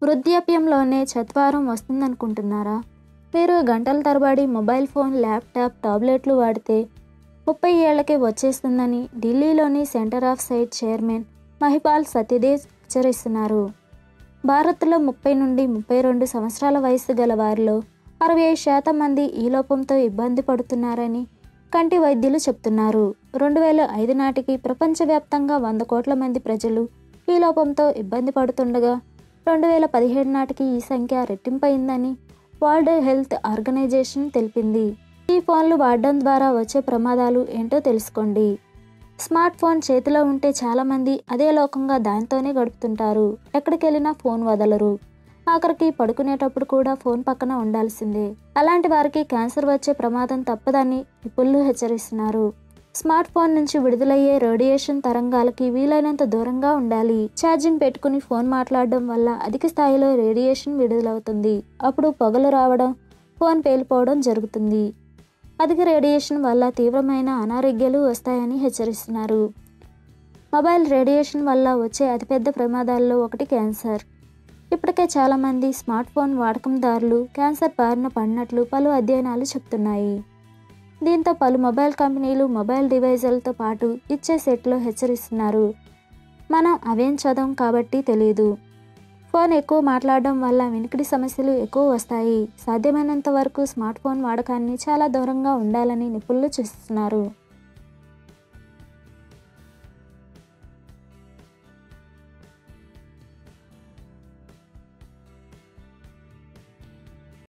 వృద్ధాప్యంలోనే చత్వారం వస్తుందనుకుంటున్నారా మీరు గంటల తరబడి మొబైల్ ఫోన్ ల్యాప్టాప్ టాబ్లెట్లు వాడితే ముప్పై ఏళ్లకే వచ్చేస్తుందని ఢిల్లీలోని centre of sight chairman Mahipal Satyadev హెచ్చరిస్తున్నారు భారత్లో ముప్పై నుండి ముప్పై రెండు సంవత్సరాల వయసు గల వారిలో అరవై ఐదు శాతం మంది ఈ లోపంతో ఇబ్బంది పడుతున్నారని కంటి వైద్యులు చెప్తున్నారు రెండు వేల ఐదు నాటికి ప్రపంచవ్యాప్తంగా వంద కోట్ల మంది ప్రజలు ఈ లోపంతో ఇబ్బంది పడుతుండగా రెండు వేల పదిహేడు నాటికి ఈ సంఖ్య రెట్టింపైందని వరల్డ్ హెల్త్ ఆర్గనైజేషన్ తెలిపింది ఈ ఫోన్లు వాడడం ద్వారా వచ్చే ప్రమాదాలు ఏంటో తెలుసుకోండి స్మార్ట్ ఫోన్ చేతిలో ఉంటే చాలామంది అదే లోకంగా దాంతోనే గడుపుతుంటారు ఎక్కడికి వెళ్ళినా ఫోన్ వదలరు ఆఖరికి పడుకునేటప్పుడు కూడా ఫోన్ పక్కన ఉండాల్సిందే అలాంటి వారికి క్యాన్సర్ వచ్చే ప్రమాదం తప్పదని నిపుణులు హెచ్చరిస్తున్నారు స్మార్ట్ ఫోన్ నుంచి విడుదలయ్యే రేడియేషన్ తరంగాలకి వీలైనంత దూరంగా ఉండాలి ఛార్జింగ్ పెట్టుకుని ఫోన్ మాట్లాడడం వల్ల అధిక స్థాయిలో రేడియేషన్ విడుదలవుతుంది అప్పుడు పొగలు రావడం ఫోన్ పేలిపోవడం జరుగుతుంది అధిక రేడియేషన్ వల్ల తీవ్రమైన అనారోగ్యాలు వస్తాయని హెచ్చరిస్తున్నారు మొబైల్ రేడియేషన్ వల్ల వచ్చే అతిపెద్ద ప్రమాదాల్లో ఒకటి క్యాన్సర్ ఇప్పటికే చాలామంది స్మార్ట్ ఫోన్ వాడకందారులు క్యాన్సర్ బారిన పడినట్లు పలు అధ్యయనాలు చెప్తున్నాయి దీంతో పలు మొబైల్ కంపెనీలు మొబైల్ డివైజులతో పాటు ఇచ్చే సెట్లో హెచ్చరిస్తున్నారు మనం అవేం చదవం కాబట్టి తెలియదు ఫోన్ ఎక్కువ మాట్లాడడం వల్ల వినికిడి సమస్యలు ఎక్కువ వస్తాయి సాధ్యమైనంత వరకు స్మార్ట్ ఫోన్ వాడకాన్ని చాలా దూరంగా ఉండాలని నిపుణులు చూస్తున్నారు